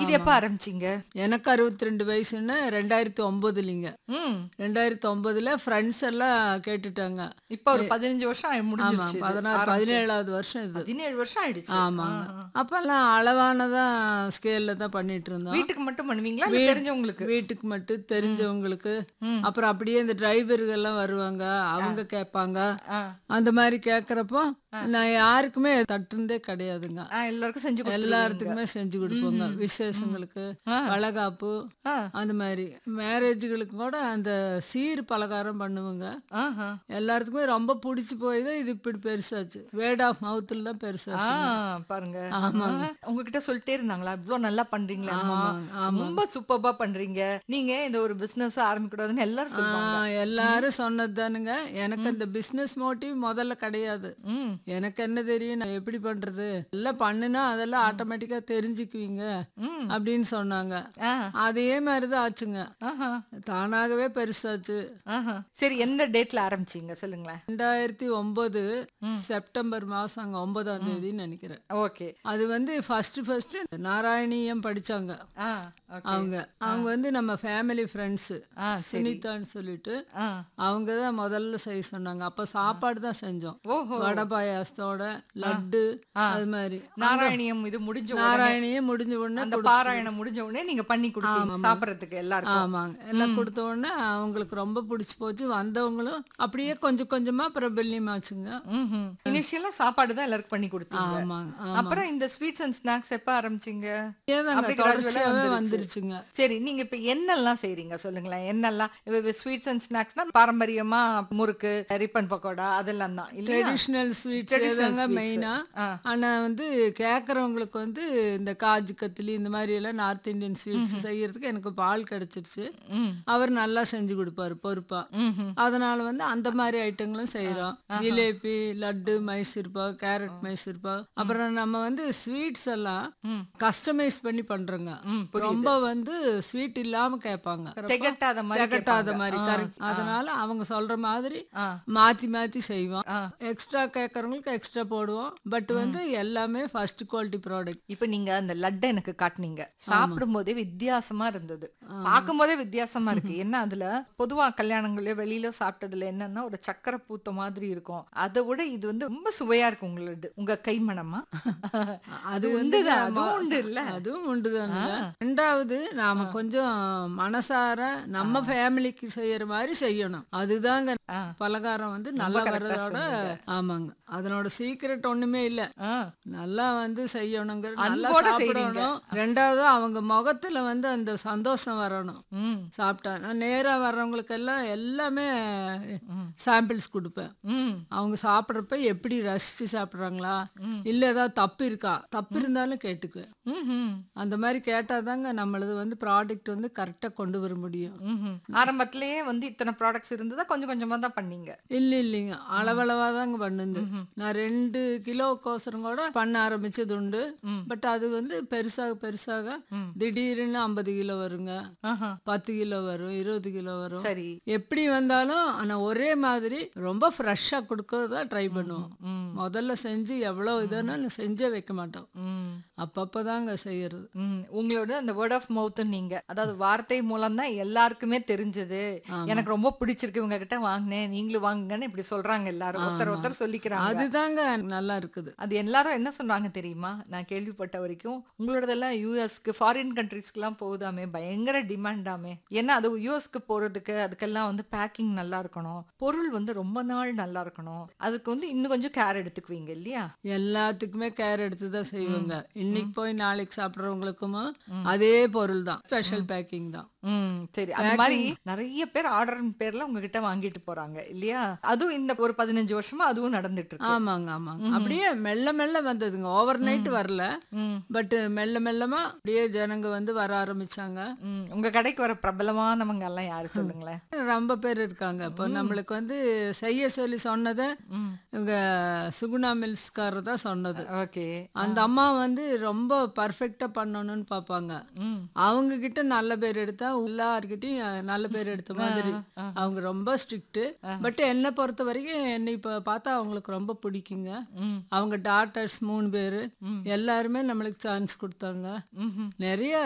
இது எப்ப ஆரம்பிச்சீங்க எனக்கு அறுபத்தி ரெண்டு வயசுன்னு ரெண்டாயிரத்தி ஒன்பதுலிங்க ம் ரெண்டாயிரத்தி ஒன்பதுல ஃப்ரெண்ட்ஸ் எல்லாம் கேட்டுட்டாங்க இப்ப ஒரு பதினஞ்சு வருஷம் ஆயி- ஆமா முடிஞ்சிருச்சு இது. பதினாறு ஆரம்பிச்சு. பதினேழாவது வருஷம் இது பதினேழு வருஷம் ஆயிடுச்சு ஆமாங்க அப்பெல்லாம் அளவானதான் ஸ்கேல்ல தான் பண்ணிட்டு இருந்தோம் வீட்டுக்கு மட்டும் பண்ணுவீங்களா இல்ல தெரிஞ்சவங்களுக்கு வீட்டுக்கு மட்டும் தெரிஞ்சவங்களுக்கு அப்புறம் அப்படியே இந்த டிரைவர்கள் எல்லாம் வருவாங்க அவங்க கேட்பாங்க ஆ. அந்த மாதிரி கேட்குறப்போ நான் யாருக்குமே தட்டுனதே கிடையாதுங்க ஆ, எல்லாருக்கும் செஞ்சு கொடுத்துருவீங்க. எல்லாத்துக்குமே செஞ்சு கொடுப்போங்க விசேஷங்களுக்கு வளகாப்பு ஆ. அந்த மாதிரி மேரேஜுகளுக்கு கூட அந்த சீர் பலகாரம் பண்ணுவோங்க ஆஹா. எல்லாத்துக்குமே ரொம்ப பிடிச்சி போய் தான் இது இப்படி பெருசாச்சு வேர்ட் ஆஃப் மவுத்தில் தான் ஆ, பெருசாச்சு பாருங்க ஆமாங்க. ஆ, உங்ககிட்ட சொல்லிட்டே இருந்தாங்களா இவ்ளோ நல்லா பண்றீங்களா ஆமாங்க, ரொம்ப சூப்பர்பா பண்றீங்க நீங்க இந்த ஒரு பிசினஸ் ஆரம்பிக்கூடாதுன்னு எல்லாரும் சொல்லுவாங்க ஆ, எல்லாரும் சொன்னது தானுங்க எனக்கு அந்த பிசினஸ் மோட்டிவ் முதல்ல கிடையாது ம் எனக்கு என்ன தெரியும் நான் எப்படி பண்றது எல்லாம் பண்ணுனா அதெல்லாம் ஆட்டோமேட்டிக்கா தெரிஞ்சுக்குவீங்க ம். அப்படின்னு சொன்னாங்க ஆ, அதே மாதிரி தான் ஆச்சுங்க ஆஹா, தானாகவே பெருசாச்சு ஆஹா. சரி எந்த டேட்ல ஆரம்பிச்சீங்க சொல்லுங்களேன் ரெண்டாயிரத்தி ஒன்பது செப்டம்பர் மாசம் அங்க ஒன்பதாம் தேதின்னு நினைக்கிறேன் ஓகே அது வந்து ஃபர்ஸ்ட் ஃபர்ஸ்ட் நாராயணியம் படிச்சாங்க ஆ ஓகே அவங்க அவங்க வந்து நம்ம ஃபேமிலி ஃப்ரெண்ட்ஸ் ஆ, சுனிதான்னு சொல்லிட்டு ஆ அவங்க தான் முதல்ல செய்ய சொன்னாங்க அப்ப சாப்பாடு தான் செஞ்சோம் ஓஹோ வடை பாயாசத்தோட லட்டு அது மாதிரி நாராயணியம் இது முடிஞ்ச உடனே நாராயணியம் முடிஞ்ச உடனே அந்த பாராயணம் முடிஞ்ச உடனே நீங்க பண்ணி கொடுத்தீங்க சாப்பிடறதுக்கு எல்லாருக்கும் ஆமாங்க எல்லாம் கொடுத்த உடனே அவங்களுக்கு ரொம்ப பிடிச்சி போச்சு வந்தவங்களும் அப்படியே கொஞ்சம் கொஞ்சமா பிரபல்யமாச்சுங்க இனிஷியலா சாப்பாடு தான் எல்லாருக்கும் பண்ணி கொடுத்தீங்க ஆமாங்க ஆமா. அப்புறம் இந்த ஸ்வீட்ஸ் அண்ட் ஸ்நாக்ஸ் எப்ப ஆரம்பிச்சீங்க ஏதாங்க அப்படி gradually தொடர்ச்சியாவே வந்துருச்சு. வந்துருச்சுங்க சரி நீங்க இப்ப என்னெல்லாம் செய்றீங்க சொல்லுங்களேன் என்னெல்லாம் ஸ்வீட்ஸ் அண்ட் ஸ்நாக்ஸ்னா பாரம்பரியமா முறுக்கு ரிப்பன் பக்கோடா அதெல்லாம் தான் இல்லையா ட்ரெடிஷ்னல் ஸ்வீட்ஸ் Traditional ஏதாங்க sweets. மெயினா ஆ. ஆனா வந்து கேட்குறவங்களுக்கு வந்து இந்த காஜு கத்திலி இந்த மாதிரி எல்லாம் நார்த் இந்தியன் ஸ்வீட்ஸ் செய்யறதுக்கு எனக்கு பால் கிடைச்சிருச்சு ம். அவர் நல்லா செஞ்சு கொடுப்பாரு பொறுப்பா ம்ஹும். அதனால வந்து அந்த மாதிரி ஐட்டங்களும் செய்றோம் ஜிலேபி லட்டு மைசூர் பாக் கேரட் மைசூர் பாக் அப்புறம் நம்ம வந்து ஸ்வீட்ஸ் எல்லாம் கஸ்டமைஸ் பண்ணி பண்றோங்க ம், புரியுது. ரொம்ப வந்து ஸ்வீட் இல்லாம கேட்பாங்க திகட்டாத மாதிரி திகட்டாத கேட்பாங்க. மாதிரி ஆ, கரெக்ட் அதனால அவங்க சொல்ற மாதிரி ஆ. மாத்தி மாத்தி செய்வோம் ஆ. எக்ஸ்ட்ரா கேட்கறவங்களுக்கு எக்ஸ்ட்ரா போடுவோம் பட் வந்து எல்லாமே ஃபர்ஸ்ட் குவாலிட்டி ப்ராடக்ட் இப்ப நீங்க அந்த லட்டை எனக்கு காட்டுனீங்க சாப்பிடும் போதே வித்தியாசமா இருந்தது பார்க்கும் போதே வித்தியாசமா இருக்கு என்ன அதுல பொதுவா கல்யாணங்களோ வெளியில சாப்பிட்டதுல என்னன்னா ஒரு சக்கரை பூத்த மாதிரி இருக்கும் அதை விட இது வந்து ரொம்ப சுவையா இருக்கு உங்களோட உங்க கைமணமா அது வந்து உண்டுதான் நம்ம- அதுவும் உண்டு இல்ல அதுவும் உண்டுதாங்க ரெண்டாவது நாம கொஞ்சம் மனசார நம்ம ஃபேமிலிக்கு செய்யற மாதிரி செய்யணும் அதுதாங்க ஆ. பலகாரம் வந்து நல்லா correct ஆ வர்றதோட ஆமாங்க அதனோட சீக்ரெட் ஒண்ணுமே இல்ல ஆ, நல்லா வந்து செய்யணுங்கிற நல்லா அன்போட செய்றீங்க. சாப்பிடணும் ரெண்டாவது அவங்க முகத்துல வந்து அந்த சந்தோஷம் வரணும் ம், சாப்பிட்டா நான் நேரா வர்றவங்களுக்கு எல்லாம் எல்லாமே சாம்பிள்ஸ் கொடுப்பேன் ம், அவங்க சாப்பிட்றப்ப எப்படி ரசிச்சு சாப்பிட்றாங்களா இல்ல ஏதாவது தப்பு இருக்கா தப்பு இருந்தாலும் கேட்டுக்குவேன் ம், ம், அந்த மாதிரி கேட்டாதாங்க நம்மளது வந்து ப்ராடக்ட் வந்து கரெக்டா கொண்டு வர முடியும் ம், ம். ஆரம்பத்திலேயே வந்து இத்தனை ப்ராடக்ட்ஸ் இருந்ததா கொஞ்சம் கொஞ்சமா தான் பண்ணீங்க இல்ல இல்லைங்க அளவளவா தாங்க பண்ணுது நான் ரெண்டு கிலோக்கோசரம் கூட பண்ண ஆரம்பிச்சது உண்டு பட் அது வந்து பெருசாக பெருசாக திடீர்னு ஐம்பது கிலோ வருங்க ஆஹா, பத்து கிலோ வரும் இருபது கிலோ வரும் சரி எப்படி வந்தாலும் ஆனா ஒரே மாதிரி ரொம்ப ஃப்ரெஷ்ஷாக கொடுக்கறதா ட்ரை பண்ணுவோம் ம், முதல்ல செஞ்சு எவ்வளோ இதுன்னு செஞ்சே வைக்க மாட்டோம் ம். அப்பப்போ தாங்க செய்யறது ம், உங்களோட அந்த வேர்ட் ஆஃப் மவுத் நீங்க அதாவது வார்த்தை மூலம் தான் எல்லாருக்குமே தெரிஞ்சது எனக்கு ரொம்ப பிடிச்சிருக்கு இவங்க கிட்ட வாங்கினேன் நீங்களும் வாங்குங்கன்னு இப்படி சொல்றாங்க எல்லாரும் ஒருத்தர் ஒருத்தர் சொல்லிக்கிறாங்க அதுதாங்க நல்லா இருக்குது அது எல்லாரும் என்ன சொன்னாங்க தெரியுமா நான் கேள்விப்பட்ட வரைக்கும் உங்களோடதெல்லாம் யூஎஸ்க்கு ஃபாரின் கண்ட்ரீஸ்க்குலாம் போகுதாமே பயங்கர டிமாண்டாமே ஏன்னா அது யூஎஸ்க்கு போறதுக்கு அதுக்கெல்லாம் வந்து பேக்கிங் நல்லா இருக்கணும் பொருள் வந்து ரொம்ப நாள் நல்லா இருக்கணும் அதுக்கு வந்து இன்னும் கொஞ்சம் கேர் எடுத்துக்குவீங்க இல்லையா எல்லாத்துக்குமே கேர் எடுத்து தான் செய்வாங்க இன்னைக்கு போய் நாளைக்கு சாப்பிட்றவங்களுக்கும் அதே பொருள் தான் ஸ்பெஷல் பேக்கிங் தான் ம் சரி அந்த மாதிரி நிறைய பேர் ஆர்டர் பேர்ல உங்ககிட்ட வாங்கிட்டு போறாங்க இல்லையா அதுவும் இந்த ஒரு பதினஞ்சு வருஷமா அதுவும் நடந்துட்டு இருக்கு ஆமாங்க ஆமாங்க அப்படியே மெல்ல மெல்ல வந்ததுங்க ஓவர் நைட் வரல ம், பட் மெல்ல மெல்லமா அப்படியே ஜனங்க வந்து வர ஆரம்பிச்சாங்க ம். உங்க கடைக்கு வர பிரபலமானவங்க எல்லாம் யாரு சொல்லுங்களேன் ரொம்ப பேர் இருக்காங்க இப்போ நம்மளுக்கு வந்து செய்ய சொல்லி சொன்னதை ம். இவங்க சுகுணா மில்ஸ்காரர் தான் சொன்னது ஓகே அந்த அம்மா வந்து ரொம்ப பர்ஃபெக்டா பண்ணணும்னு பார்ப்பாங்க ம் அவங்க கிட்ட நல்ல பேர் எடுத்தா எல்லார்கிட்டயும் நல்ல பேர் எடுத்த மாதிரி அவங்க ரொம்ப ஸ்ட்ரிக்ட் பட் என்னை பொறுத்த வரைக்கும் என்னை இப்ப பார்த்தா அவங்களுக்கு ரொம்ப பிடிக்குங்க ம். அவங்க டாட்டர்ஸ் மூணு பேரு எல்லாருமே நம்மளுக்கு சான்ஸ் கொடுத்தாங்க ம்ஹும். நிறைய